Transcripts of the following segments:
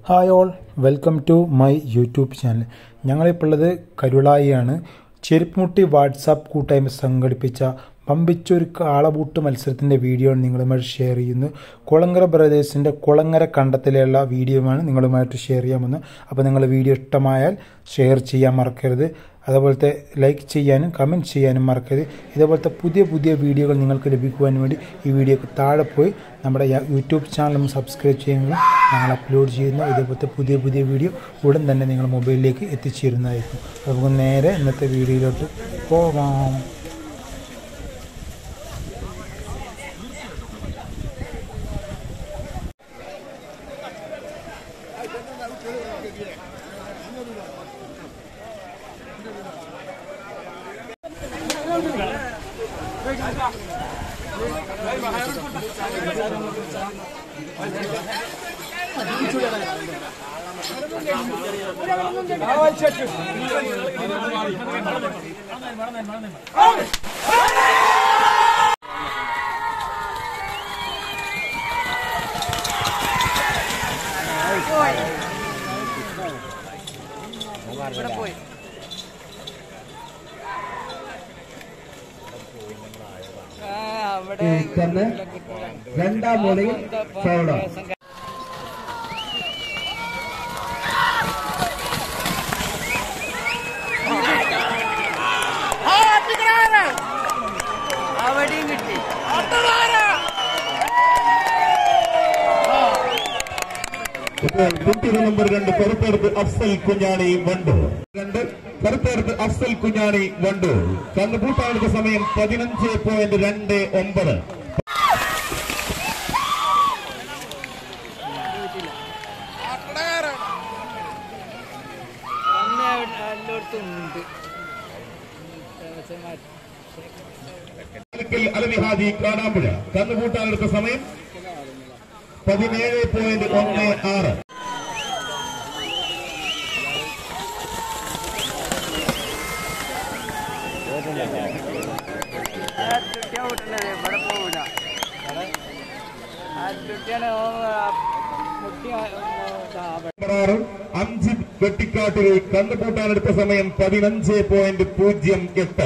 hi all welcome to my YouTube channel ഞങ്ങളിപ്പോൾ ഉള്ളത് കരുളായിയാണ് ചെരുപ്പുമുട്ടി WhatsApp കൂട്ടായ്മ സംഘടിപ്പിച്ച പമ്പിച്ചൊരു കാളബൂട്ട് മത്സരത്തിൻ്റെ വീഡിയോ ആണ് നിങ്ങളുമായി ഷെയർ ചെയ്യുന്നത് കുളങ്ങര ബ്രദേഴ്സിൻ്റെ കുളങ്ങര കണ്ടത്തിലുള്ള വീഡിയോയാണ് നിങ്ങളുമായിട്ട് ഷെയർ ചെയ്യാമെന്ന് അപ്പോൾ നിങ്ങൾ വീഡിയോ ഇഷ്ടമായാൽ ഷെയർ ചെയ്യാൻ മറക്കരുത് അതുപോലത്തെ ലൈക്ക് ചെയ്യാനും കമൻറ്റ് ചെയ്യാനും മറക്കരുത് ഇതേപോലത്തെ പുതിയ പുതിയ വീഡിയോകൾ നിങ്ങൾക്ക് ലഭിക്കുവാൻ വേണ്ടി ഈ വീഡിയോക്ക് താഴെ പോയി നമ്മുടെ യ- യൂട്യൂബ് ചാനലും സബ്സ്ക്രൈബ് ചെയ്യുമ്പോൾ ഞങ്ങൾ അപ്ലോഡ് ചെയ്യുന്ന ഇതേപോലത്തെ പുതിയ പുതിയ വീഡിയോ ഉടൻ തന്നെ നിങ്ങൾ മൊബൈലിലേക്ക് എത്തിച്ചേരുന്നതായിരിക്കും അപ്പോൾ നമുക്ക് നേരെ ഇന്നത്തെ വീഡിയോയിലോട്ട് പോകാം തന്നെ രണ്ടാം മൂലയിൽ ഫൗള അവിടെയും കിട്ടി ഇപ്പോൾ കുട്ടികൾ നമ്പർ രണ്ട് കറുത്തേർത്ത് അഫ്സൽ കുഞ്ഞാണി വണ്ടു രണ്ട് കറുത്തേർത്ത് അഫ്സൽ കുഞ്ഞാണി വണ്ടു കന്നുകൂട്ടാളുടെ സമയം പതിനഞ്ച് പോയിന്റ് രണ്ട് ഒമ്പത് അന്ന് അവിടെ എല്ലായിടത്തും ഉണ്ട് അലവിഹാദി കാണാമ്പുഴ കന്നുകൂട്ടാനെടുത്ത സമയം പതിനേഴ് പോയിന്റ് ഒന്ന് ആറ് ആ തുട്ടിയാ വിട്ടുള്ളത് ഇവിടെ പോവില്ല ആ തുട്ടിയാണ് മുട്ടി നമ്പർ ആറ് അംജിത് വെട്ടിക്കാട്ടിൽ കന്നുകൂട്ടാനെടുത്ത സമയം പതിനഞ്ച് പോയിന്റ് പൂജ്യം എട്ട്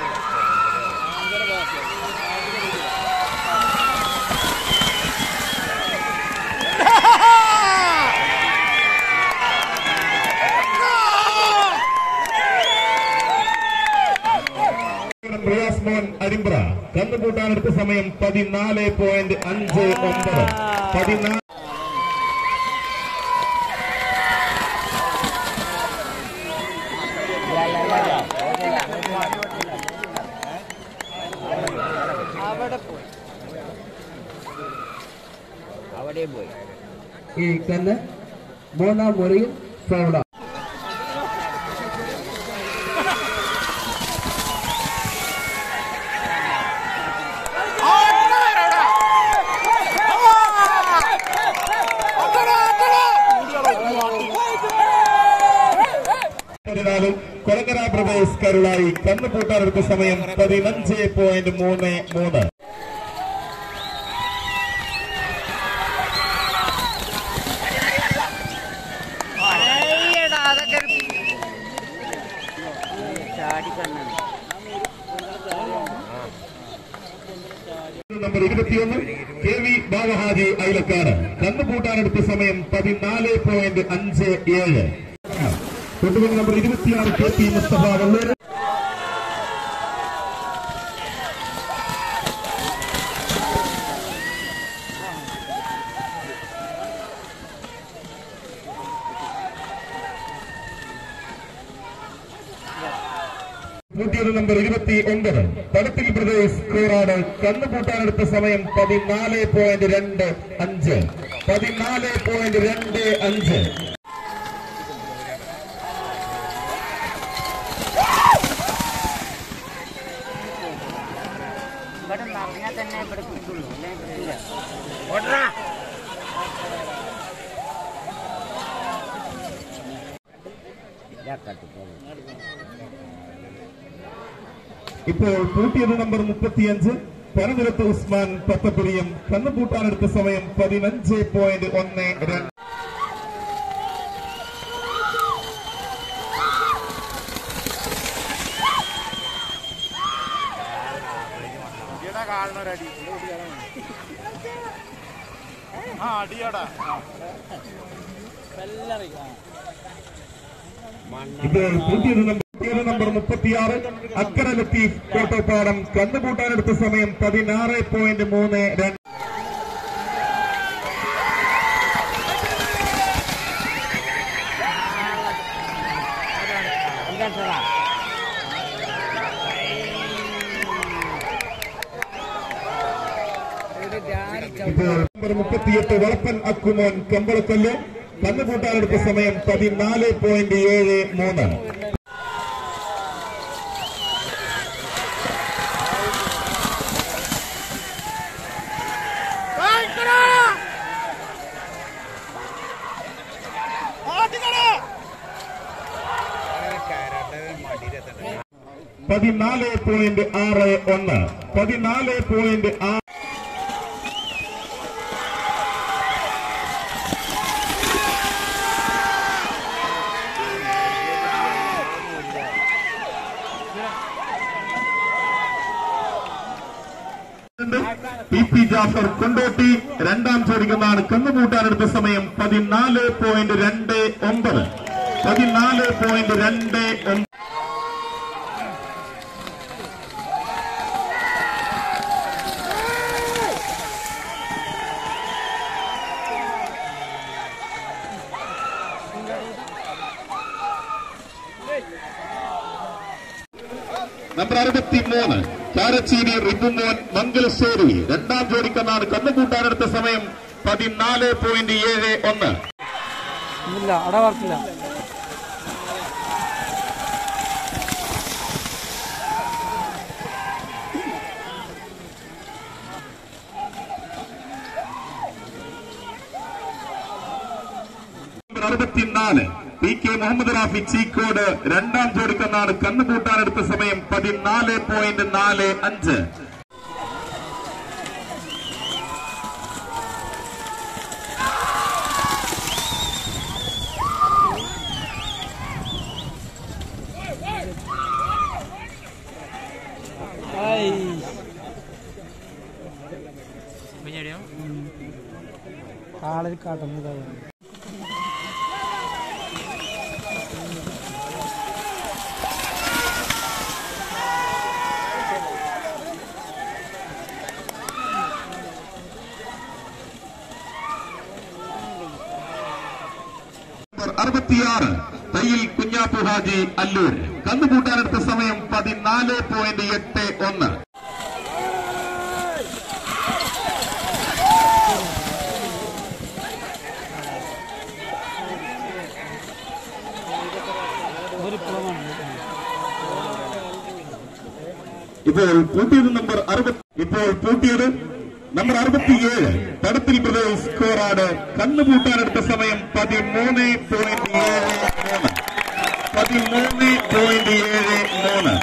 റിയാസ് മോൻ അരിമ്പ്ര കന്നുകൂട്ടാനെടുത്ത സമയം പതിനാല് പോയിന്റ് അഞ്ച് ഒമ്പത് പതിനാല് അവിടെ പോയി അവിടെ പോയി ഈ കന്ന് മൂന്നാം മുറിയിൽ ഫൗള പതിനാലും കൊളങ്ങര ബ്രദേഴ്സ് കരുളായി കന്നുകൂട്ടാനെടുത്ത സമയം പതിനഞ്ച് പോയിന്റ് മൂന്ന് മൂന്ന് അയ്യടാ അതൊക്കെ ചാടിക്കണ്ണാണ് നമ്പർ ഇരുപത്തിയൊന്ന് കെ വി ബാവഹാജി അയലക്കാട് കന്നുകൂട്ടാനെടുത്ത സമയം പതിനാല് പോയിന്റ് അഞ്ച് ഏഴ് തൊട്ടുപതി നമ്പർ ഇരുപത്തിയാറ് കെ പി മുസ്തഫ വള്ളൂര് നൂറ്റിയൊന്ന് നമ്പർ ഇരുപത്തി ഒൻപത് പടത്തിൽ ബ്രദേഴ്സ് കോറാട് കന്നുകൂട്ടാനെടുത്ത സമയം പതിനാല് പോയിന്റ് രണ്ട് അഞ്ച് പതിനാല് പോയിന്റ് രണ്ട് അഞ്ച് ഇവിടെ നിറഞ്ഞാൽ തന്നെ ഇവിടെ കിട്ടുള്ളൂ അല്ലേ കിട്ടില്ല ഇപ്പോൾ കൂട്ടിയത് നമ്പർ മുപ്പത്തിയഞ്ച് പനനിരത്ത് ഉസ്മാൻ പത്തപ്പുരിയും കന്നുകൂട്ടാനെടുത്ത സമയം പതിനഞ്ച് പോയിന്റ് ഒന്ന് രണ്ട് ഇപ്പോൾ പുതിയത് നമ്പർ പുതിയത് നമ്പർ മുപ്പത്തിയാറ് അക്കര ലത്തീഫ് കോട്ടപ്പാടം കന്നുകൂട്ടാനെടുത്ത സമയം പതിനാറ് പോയിന്റ് മൂന്ന് രണ്ട് ഇപ്പോൾ നമ്പർ മുപ്പത്തിയെട്ട് വളപ്പൻ അക്കുമോൻ കമ്പളക്കല്ല് കന്നുകൂട്ടാനെടുത്ത സമയം പതിനാല് പോയിന്റ് ഏഴ് മൂന്ന് പതിനാല് പോയിന്റ് ആറ് ഒന്ന് പതിനാല് പോയിന്റ് ആറ് പി പി ജാഫർ കൊണ്ടോട്ടി രണ്ടാം ചോദിക്കുന്നതാണ് കന്നുകൂട്ടാനെടുത്ത സമയം പതിനാല് പോയിന്റ് രണ്ട് ഒമ്പത് പതിനാല് പോയിന്റ് രണ്ട് ഒമ്പത് നമ്പർ അറുപത്തി മൂന്ന് കാരച്ചേരി റിബുമോൻ മംഗലശ്ശേരി രണ്ടാം ജോഡിക്കെന്നാണ് കന്നുകൂട്ടാനെടുത്ത സമയം പതിനാല് പോയിന്റ് ഏഴ് ഒന്ന് ഇല്ല അവിടെ വർക്കില്ല നമ്പർ അറുപത്തിനാല് പി കെ മുഹമ്മദ് റാഫി ചീക്കോട് രണ്ടാം ജോഡിക്കെന്നാണ് കന്നുകൂട്ടാനെടുത്ത സമയം പതിനാല് പോയിന്റ് നാല് അഞ്ച് കാളിൽ കടന്നതാണ് നമ്പർ അറുപത്തിയാറ് തയ്യിൽ കുഞ്ഞാപ്പു ഹാജി അല്ലൂർ കന്നുകൂട്ടാനെടുത്ത സമയം പതിനാല് പോയിന്റ് എട്ട് ഒന്ന് ഒരു കുളമാണ് ഇപ്പോൾ പൂട്ടിയത് നമ്പർ അറുപത്തി ഇപ്പോൾ പൂട്ടിയത് നമ്പർ അറുപത്തിയേഴ് തടത്തിൽ ബ്രദേഴ്സ് സ്കോറാണ് കണ്ണുപൂട്ടാനെടുത്ത സമയം പതിമൂന്ന് പോയിന്റ് ഏഴ് മൂന്ന് പതിമൂന്ന് പോയിന്റ് ഏഴ് മൂന്ന്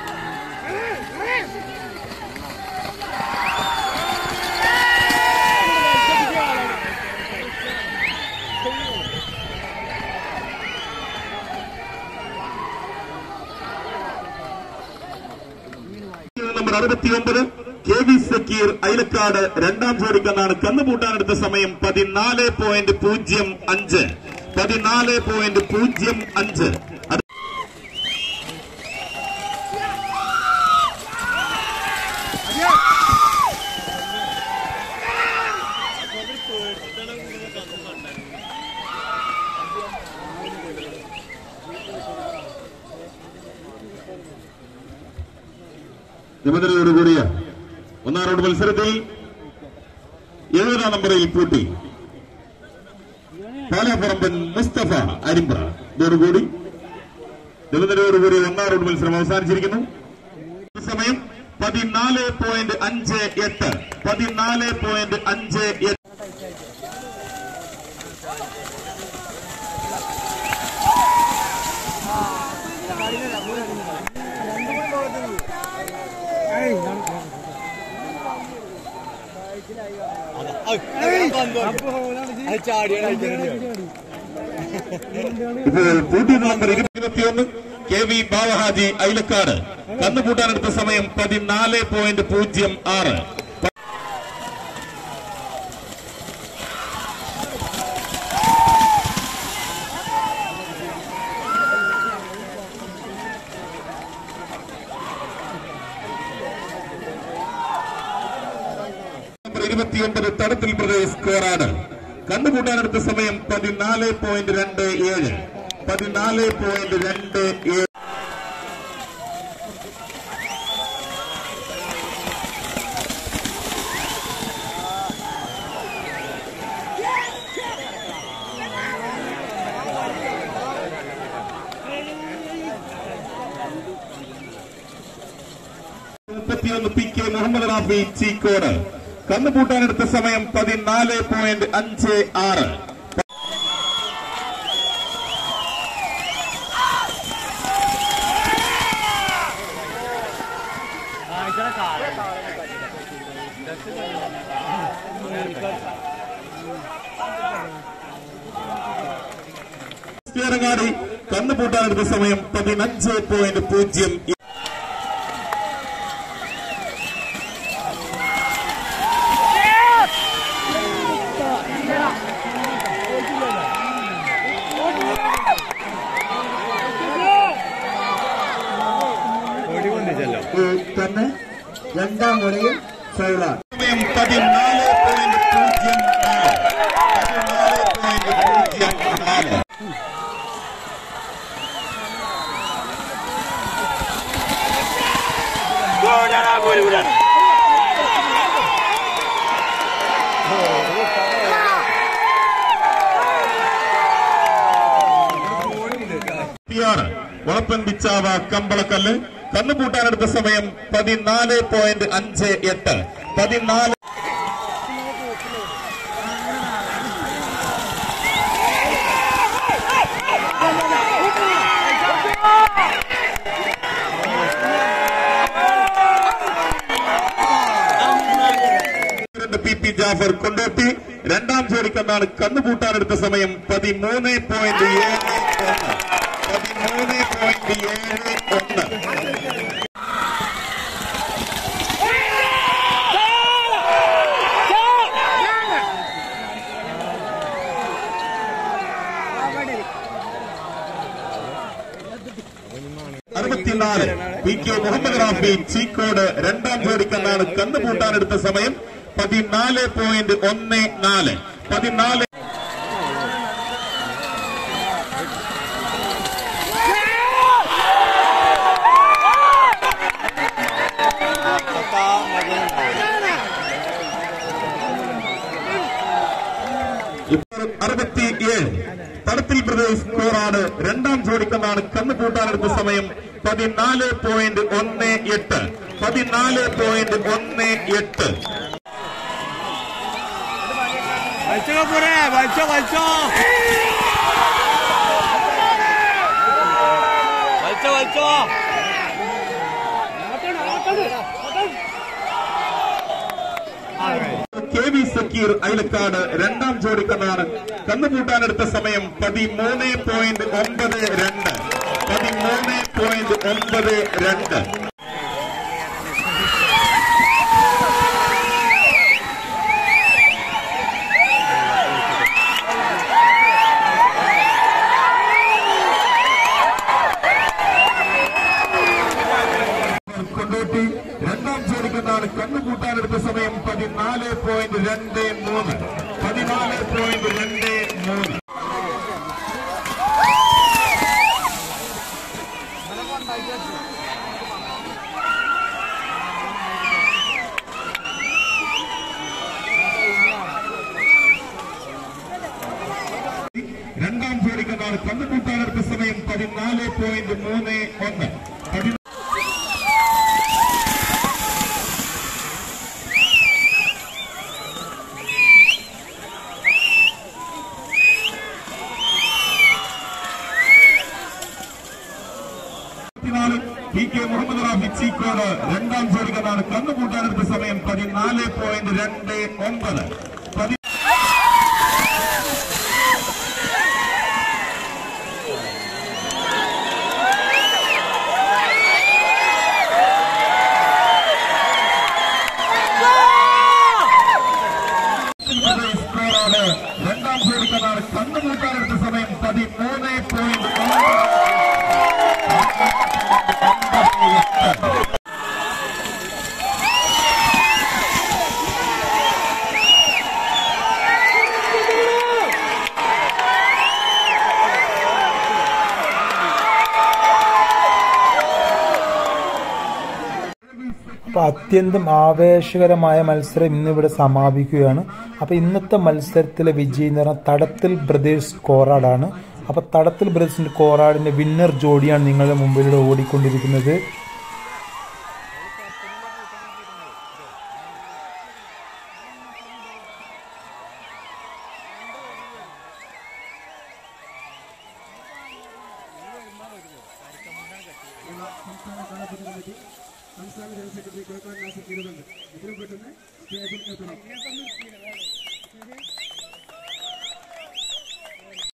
നമ്പർ അറുപത്തിയൊമ്പത് കെ വി സക്കീർ അയലക്കാട് രണ്ടാം ജോഡിക്കെന്നാണ് കന്നുപൂട്ടാനെടുത്ത സമയം പതിനാല് പോയിന്റ് പൂജ്യം അഞ്ച് പതിനാല് പോയിന്റ് പൂജ്യം അഞ്ച് അത് നിബന്ധനയോടുകൂടിയ ഒന്നാം റൗണ്ട് മത്സരത്തിൽ എഴുപതാം നമ്പറിൽ പൂട്ടി പാലാപ്പറമ്പൻ മുസ്തഫ അരിമ്പ്ര ഇതോടുകൂടി നിബന്ധനയോടുകൂടി ഒന്നാം റൗണ്ട് മത്സരം അവസാനിച്ചിരിക്കുന്നു ഈ സമയം പതിനാല് പോയിന്റ് അഞ്ച് എട്ട് പതിനാല് പോയിന്റ് അഞ്ച് എട്ട് ഇപ്പോൾ പൂട്ടിയ നമ്പർ ഇരുപത്തിയൊന്ന് കെ വി ബാവഹാജി അയിലക്കാട് കന്നുകൂട്ടാനെടുത്ത സമയം പതിനാല് പോയിന്റ് പൂജ്യം ആറ് തടത്തിൽ പ്രദേശ് സ്കോറാണ് കണ്ടുകൂട്ടാനെടുത്ത സമയം പതിനാല് പോയിന്റ് രണ്ട് ഏഴ് പതിനാല് പോയിന്റ് രണ്ട് ഏഴ് മുപ്പത്തിയൊന്ന് പി കെ മുഹമ്മദ് റാഫി ചീക്കോട് കന്നുപൂട്ടാനെടുത്ത സമയം പതിനാല് പോയിന്റ് അഞ്ച് ആറ് ാടി കന്നുപൂട്ടാനെടുത്ത സമയം പതിനഞ്ച് പോയിന്റ് പൂജ്യം തന്നെ രണ്ടാം മുറയിൽ ഫൗളാണ് സമയം പതിനാല് പോയിന്റ് പൂജ്യം നാല് പതിനാല് പോയിന്റ് പൂജ്യം നാല് ാണ് വളപ്പൻ ബിച്ചാവ കമ്പളക്കല്ല് കന്നുപൂട്ടാനെടുത്ത സമയം പതിനാല് പോയിന്റ് അഞ്ച് എട്ട് പതിനാല് രണ്ട് പി പി ജാഫർ കൊണ്ടോട്ടി രണ്ടാം ജോലിക്കെന്നാണ് കന്നുപൂട്ടാനെടുത്ത സമയം പതിമൂന്ന് പോയിന്റ് ഏഴ് ഒന്ന് പതിമൂന്ന് പോയിന്റ് ഏഴ് ഒന്ന് അറുപത്തിനാല് പി കെ മുഹമ്മദ് റാഫി ചീക്കോട് രണ്ടാം ജോലിക്കെന്നാണ് കന്നുപൂട്ടാനെടുത്ത സമയം പതിനാല് പോയിന്റ് ഒന്ന് നാല് പതിനാല് ഇപ്പോൾ അറുപത്തിയേഴ് തടത്തിൽ പ്രദേശ് സ്കോറാണ് രണ്ടാം ജോഡിക്കെന്നാണ് കന്നുകൂട്ടാനെടുത്ത സമയം പതിനാല് പോയിന്റ് ഒന്ന് എട്ട് പതിനാല് പോയിന്റ് ഒന്ന് എട്ട് വലിച്ചോ പോരെ വലിച്ചോ വലിച്ചോ വലിച്ചോ വലിച്ചോ കെ വി സക്കീർ അയലക്കാട് രണ്ടാം ജോഡിക്കെന്നാണ് കന്നുകൂട്ടാനെടുത്ത സമയം പതിമൂന്ന് പോയിന്റ് ഒമ്പത് രണ്ട് പതിമൂന്ന് പോയിന്റ് ഒമ്പത് രണ്ട് കൊണ്ടോട്ടി രണ്ടാം ജോലിക്കെന്നാണ് കണ്ണുകൂട്ടാനെടുത്ത സമയം പതിനാല് പോയിന്റ് രണ്ട് മൂന്ന് പതിനാല് പോയിന്റ് രണ്ട് മൂന്ന് രണ്ടാം ജോലിക്കെന്നാണ് കണ്ണുകൂട്ടാനെടുത്ത സമയം പതിനാല് പോയിന്റ് മൂന്ന് ഒന്ന് പതി- ഇരുപത്തിനാല് പി കെ മുഹമ്മദ് റാഫി ചീക്കോട് രണ്ടാം ജോലിക്കെന്നാണ് കന്നുകൂട്ടാനെടുത്ത സമയം പതിനാല് പോയിന്റ് രണ്ട് ഒമ്പത് പതി- സ്കോറാണ് രണ്ടാം ജോലിക്കെന്നാണ് കന്നുകൂട്ടാനെടുത്ത സമയം പതിമൂന്ന് പോയിന്റ് അപ്പോൾ അത്യന്തം ആവേശകരമായ മത്സരം ഇന്നിവിടെ സമാപിക്കുകയാണ് അപ്പോൾ ഇന്നത്തെ മത്സരത്തിലെ വിജയി എന്ന് പറഞ്ഞാൽ തടത്തിൽ ബ്രദേഴ്സ് കോറാടാണ് അപ്പോൾ തടത്തിൽ ബ്രദേഴ്സിന്റെ കോറാടിന്റെ വിന്നർ ജോഡിയാണ് നിങ്ങളുടെ മുമ്പിലൂടെ ഓടിക്കൊണ്ടിരിക്കുന്നത് സംസ്ഥാന ജനറൽ സെക്രട്ടറി കോഴിക്കോട് നാസിർ ഇരുപത് ഇതിലും പെട്ടെന്ന് സ്റ്റേജിൽ എത്തണം